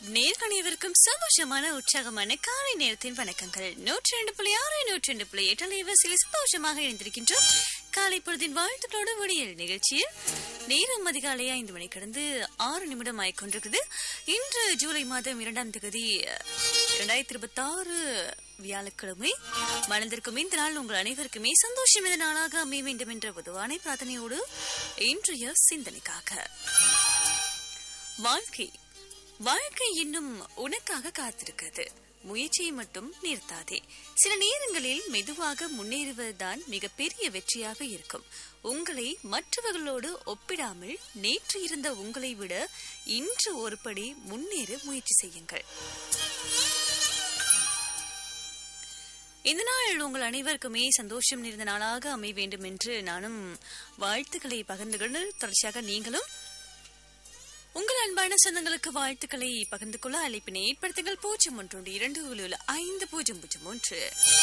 நேர்கணியவிற்கும் சந்தோஷமான உற்சாகமான காலை நேரத்தின் வணக்கங்கள் நூற்றி ரெண்டு புள்ளி ஆறு நூற்றி ரெண்டு புள்ளி எட்டு அலைவரிசையில் சந்தோஷமாக இணைந்திருக்கின்றோம் காலை பொழுதின் வாழ்த்துக்களோடு விடியல் நிகழ்ச்சியில் நேரம் அதிகாலை ஐந்து மணி கடந்து ஆறு நிமிடம் ஆயிக்கொண்டிருக்குது இன்று ஜூலை மாதம் இரண்டாம் தேதி இரண்டாயிரத்தி இருபத்தி ஆறு வியாழக்கிழமை மணந்திருக்கும் இந்த நாள் உங்கள் அனைவருக்குமே சந்தோஷம் இந்த நாளாக அமைய வேண்டும் என்ற பொதுவான பிரார்த்தனையோடு இன்றைய சிந்தனைக்காக வாழ்க்கை வாழ்க்கை இன்னும் உனக்காக காத்திருக்கிறது முயற்சியை மட்டும் நிறுத்தாதே சில நேரங்களில் மெதுவாக முன்னேறுவதுதான் மிகப்பெரிய வெற்றியாக இருக்கும் உங்களை மற்றவர்களோடு ஒப்பிடாமல் நேற்று இருந்த உங்களை விட இன்று ஒருபடி முன்னேற முயற்சி செய்யுங்கள் இந்த நாள் உங்கள் அனைவருக்குமே சந்தோஷம் நிறைந்த நாளாக அமைய வேண்டும் என்று நானும் வாழ்த்துக்களை பகிர்ந்து கொண்டு தொடர்ச்சியாக நீங்களும் உங்கள் அன்பான சொந்தங்களுக்கு வாழ்த்துக்களை பகிர்ந்து கொள்ள அழைப்பினை ஏற்படுத்துங்கள் பூஜ்ஜியம் ஒன்று இரண்டு ஏழு ஐந்து பூஜ்ஜியம் பூஜ்ஜியம் ஒன்று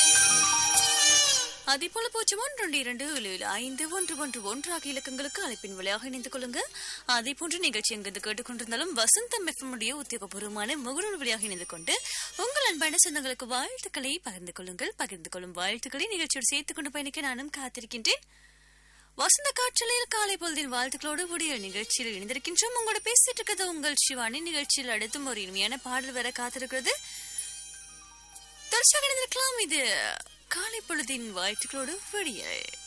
அதே போல பூஜ்ஜியம் ஒன்று இரண்டு ஏழு ஐந்து ஒன்று ஒன்று ஒன்று ஆகிய இலக்கங்களுக்கு அழைப்பின் வழியாக இணைந்து கொள்ளுங்க அதே போன்ற நிகழ்ச்சி எங்கிருந்து கேட்டுக்கொண்டிருந்தாலும் வசந்தம் எஃப்எம் உடைய உத்தியோகபூர்வமான முகநூல் வழியாக இணைந்து கொண்டு உங்கள் அன்பான சொந்தங்களுக்கு வாழ்த்துக்களை பகிர்ந்து கொள்ளுங்கள் பகிர்ந்து கொள்ளும் வாழ்த்துக்களை நிகழ்ச்சியோடு சேர்த்துக் கொண்டு பயணிக்க நானும் காத்திருக்கின்றேன் வசந்த காற்றலையில் காலை பொழுதின் வாழ்த்துக்களோடு விடியல் நிகழ்ச்சியில் இணைந்திருக்கின்றோம் உங்களோட பேசிட்டு இருக்கிறது உங்கள் சிவானி நிகழ்ச்சியில் அடுத்தும் ஒரு இனிமையான பாடல் வர காத்திருக்கிறது தொடர்ச்சியாக இணைந்திருக்கலாம் இது காலை பொழுதின் வாழ்த்துக்களோடு விடியல்